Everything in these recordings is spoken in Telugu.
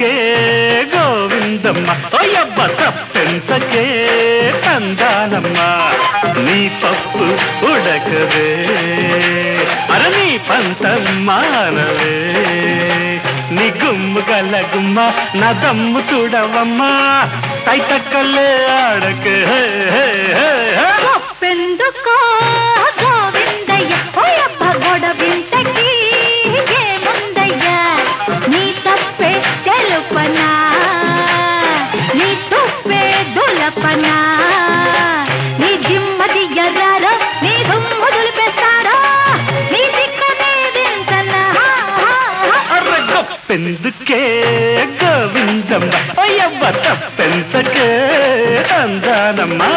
తప్పెందుకే గోవిందమ్మ ఓయబ్బ తప్పెంతకే తందానమ్మ నీ పప్పు ఉడకవే అర నీ పంతం మానవే నీ గుమ్ము గల గుమ్మ నా దమ్ము చూడవమ్మా తైతక్కలే ఆడకే హే, హే, హే, హే. గొప్పెందుకో గోవిందయ్య ఓయబ్బ గొడవింతకి ఏముందయ్యా నీ తప్పే తెలుపనా నీ తుప్పే దులపనా నీ జిమ్మది ఎర్రారో నీ దుమ్ము దులిపేస్తారో నీ దిక్కనే దించనా అర్ర గొప్పెందుకే గోవిందమ్మ అయ్యవ్వ తప్పెంతకే అందానమ్మా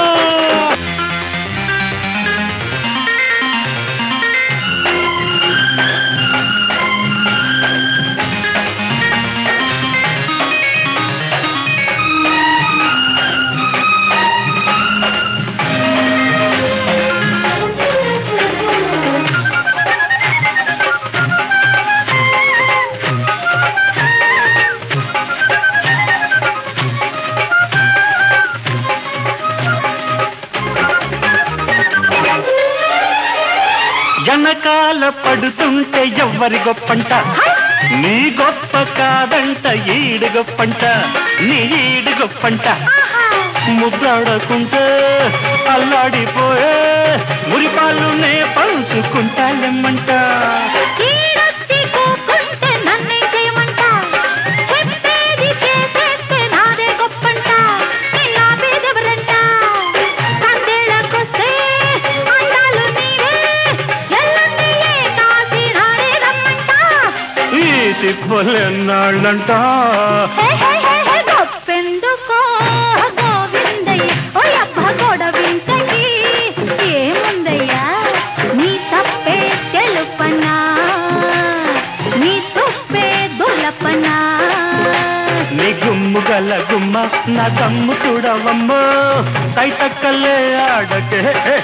వెనకాల పడుతుంటే ఎవ్వరి గొప్పంట నీ గొప్ప కాదంట ఈడు గొప్పంట నీ ఈడు గొప్పంట ముద్దాడకుంటే అల్లాడిపోయే మురిపాలు నే పంచుకుంటాలెమ్మంట ఈడొచ్చి కూకుంటే నన్నే చేయమంట చెప్పేది చేసేస్తే నాదే గొప్పంట నిన్న పేదెవరంట కందేళ్ళకొస్తే అందాలు నీవే ఎల్లుండియే కాసి రాడే రమ్మంట ఈ తిప్పలెన్నాళ్ళంట హే హే హే హే గొప్పెందుకో గోవిందయ్య ఓయబ్బ గొడవింతకి ఏముందయ్యా నీ తప్పే తెలుపనా నీ తుప్పే దులపనా నీ గుమ్ము గల గుమ్మ నా దమ్ము చూడవమ్మో తైతక్కలే ఆడకే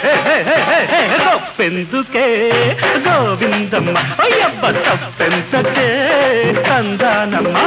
గొప్పెందుకే గోవిందమ్మ అయ్యబ్బ తప్పెంచకే కందానమ్మా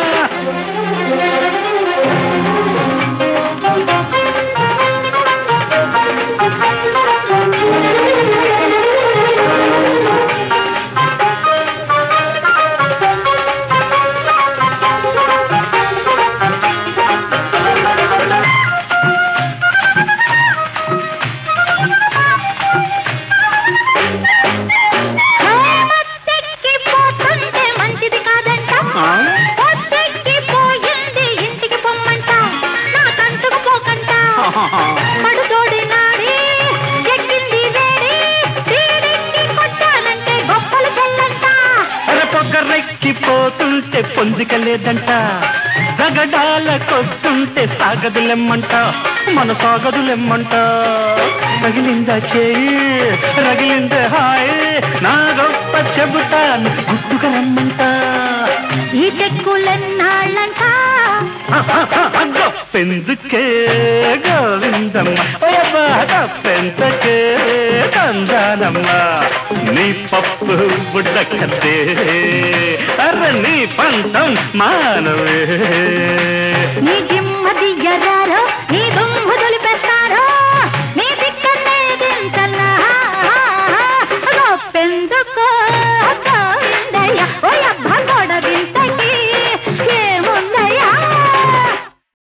మత్తెక్కిపోతుంటే మంచిది కాదంట ఆ? పొద్దెక్కిపోయింది ఇంటికి పొమ్మంట నా కంటుకు పోకంట పడుతోడి నాడి ఎక్కింది వేడి తీరెక్కి కొట్టాలంటే గొప్పలు తెల్లంట పొగరెక్కిపోతుంటే పొందిక లేదంట జగడాలకొస్తుంటే సాగదులెమ్మంట మన సాగదులెమ్మంట రగిలిందా చేయి రగిలిందే హాయ్ నా గొప్ప చెబుతాను గుట్టుగా రమ్మంట ఈ తెక్కులెన్నాళ్ళంట గొప్పెందుకే గోవిందమ్మ ఓయబ్బా గొప్పెంతకే తందానమ్మ నీ పప్పు బుడ్డకతే అర్ర నీ పంతం మానవే నీ జిమ్మది ఎర్రారో నీ దుమ్ము దులిపేస్తారో నీ దిక్కనే దించనా గొప్పెందుకో